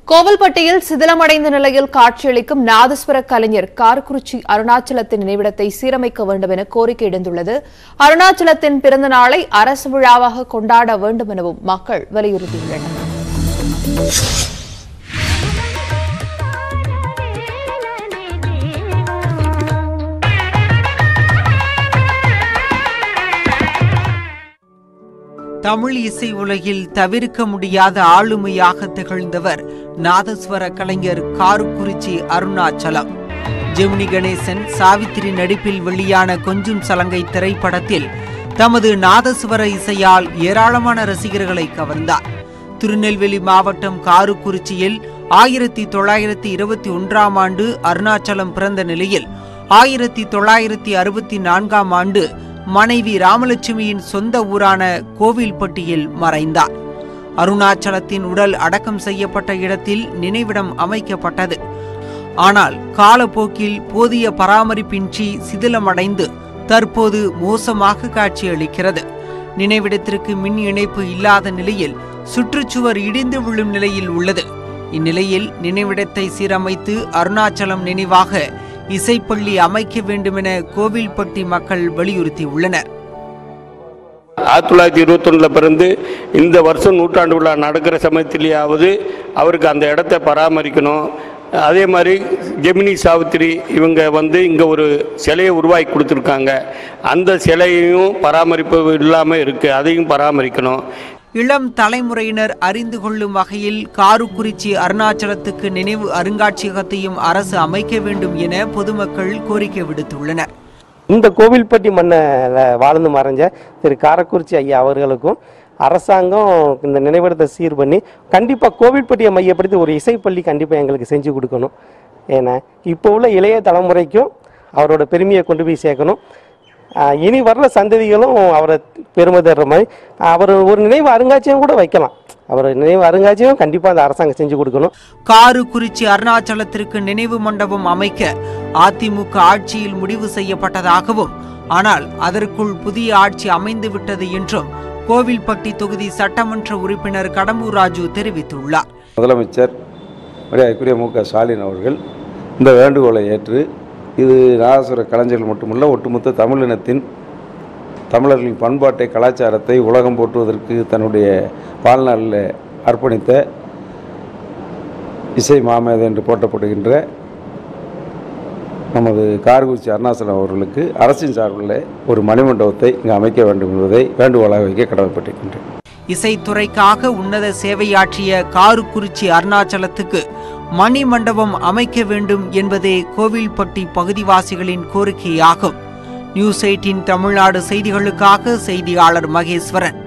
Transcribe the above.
கோவில்பட்டியில் சிதிலமடைந்த நிலையில் காட்சியளிக்கும் நாதஸ்வர கலைஞர் காரக்குறிச்சி அருணாச்சலத்தின் நினைவிடத்தை சீரமைக்க வேண்டும் என கோரிக்கை எழுந்துள்ளது அருணாச்சலத்தின் பிறந்த நாளை அரசு விழாவாக கொண்டாட வேண்டும் எனவும் மக்கள் வலியுறுத்தியுள்ளனர் தமிழ் இசை உலகில் தவிர்க்க முடியாத ஆளுமையாக திகழ்ந்தவர் நாதஸ்வர கலைஞர் காருக்குறிச்சி அருணாச்சலம் ஜெமினி கணேசன் சாவித்திரி நடிப்பில் வெளியான கொஞ்சும் சலங்கை திரைப்படத்தில் தமது நாதஸ்வர இசையால் ஏராளமான ரசிகர்களை கவர்ந்தார் திருநெல்வேலி மாவட்டம் காருக்குறிச்சியில் ஆயிரத்தி தொள்ளாயிரத்தி இருபத்தி ஒன்றாம் ஆண்டு அருணாச்சலம் பிறந்த நிலையில் ஆயிரத்தி தொள்ளாயிரத்தி அறுபத்தி நான்காம் ஆண்டு மனைவி ராமலட்சுமியின் சொந்த ஊரான கோவில்பட்டியில் மறைந்தார் அருணாச்சலத்தின் உடல் அடக்கம் செய்யப்பட்ட இடத்தில் நினைவிடம் அமைக்கப்பட்டது ஆனால் காலப்போக்கில் போதிய பராமரிப்பின்றி சிதிலமடைந்து தற்போது மோசமாக காட்சியளிக்கிறது நினைவிடத்திற்கு மின் இணைப்பு இல்லாத நிலையில் சுற்றுச்சுவர் இடிந்து விழும் நிலையில் உள்ளது இந்நிலையில் நினைவிடத்தை சீரமைத்து அருணாச்சலம் நினைவாக இசைப்பள்ளி அமைக்க வேண்டுமென கோவில்பட்டி மக்கள் வலியுறுத்தியுள்ளனர் ஆயிரத்தி தொள்ளாயிரத்தி இருபத்தொன்னில் பிறந்து இந்த வருஷம் நூற்றாண்டு விழா நடக்கிற சமயத்திலேயாவது அவருக்கு அந்த இடத்த பராமரிக்கணும் அதே மாதிரி ஜெமினி சாவித்திரி இவங்க வந்து இங்கே ஒரு சிலையை உருவாக்கி கொடுத்துருக்காங்க அந்த சிலையையும் பராமரிப்பு இல்லாமல் இருக்குது அதையும் பராமரிக்கணும் இளம் தலைமுறையினர் அறிந்து கொள்ளும் வகையில் காருக்குறிச்சி அருணாச்சலத்துக்கு நினைவு அருங்காட்சியகத்தையும் அரசு அமைக்க வேண்டும் என பொதுமக்கள் கோரிக்கை விடுத்துள்ளனர் இந்த கோவில்பட்டி மண்ணில் வாழ்ந்து மறைஞ்ச திரு காரக்குறிச்சி ஐயா அவர்களுக்கும் அரசாங்கம் இந்த நினைவிடத்தை சீர் பண்ணி கண்டிப்பாக கோவில்பட்டியை மையப்படுத்தி ஒரு இசைப்பள்ளி கண்டிப்பாக எங்களுக்கு செஞ்சு கொடுக்கணும் ஏன்னா இப்போ உள்ள இளைய தலைமுறைக்கும் அவரோட பெருமையை கொண்டு போய் சேர்க்கணும் ஆஹ் இனி வர்ற சந்ததிகளும் அவரை பெருமை தர்ற மாதிரி அவர் ஒரு நினைவு அருங்காட்சியகம் கூட வைக்கலாம் அவர் நினைவு அருங்காட்சியகம் கண்டிப்பாக அந்த அரசாங்கம் செஞ்சு கொடுக்கணும் காருக்குறிச்சி அருணாச்சலத்திற்கு நினைவு மண்டபம் அமைக்க அதிமுக ஆட்சியில் முடிவு செய்யப்பட்டதாகவும் ஆனால் அதற்குள் புதிய ஆட்சி அமைந்து விட்டது என்றும் கோவில்பட்டி தொகுதி சட்டமன்ற உறுப்பினர் கடம்பூர் ராஜு தெரிவித்துள்ளார் முதலமைச்சர் மரியாதைக்குரிய மு க ஸ்டாலின் அவர்கள் இந்த வேண்டுகோளை ஏற்று இது நாதஸ்வர கலைஞர்கள் மட்டுமல்ல ஒட்டுமொத்த தமிழினத்தின் தமிழர்களின் பண்பாட்டை கலாச்சாரத்தை உலகம் போற்றுவதற்கு தன்னுடைய வாழ்நாளில் அர்ப்பணித்த இசை மாமேதை என்று போற்றப்படுகின்ற நமது கார்குறிச்சி அருணாசலம் அவர்களுக்கு அரசின் சார்பில் ஒரு மணிமண்டபத்தை இங்கு அமைக்க வேண்டும் என்பதை வேண்டுகோளாக வைக்க கடமைப்பட்டிருக்கின்றேன் இசைத்துறைக்காக உன்னத சேவையாற்றிய காருக்குறிச்சி அருணாச்சலத்துக்கு மணி மண்டபம் அமைக்க வேண்டும் என்பதே கோவில்பட்டி பகுதிவாசிகளின் கோரிக்கையாகும் நியூஸ் எயிட்டின் தமிழ்நாடு செய்திகளுக்காக செய்தியாளர் மகேஸ்வரன்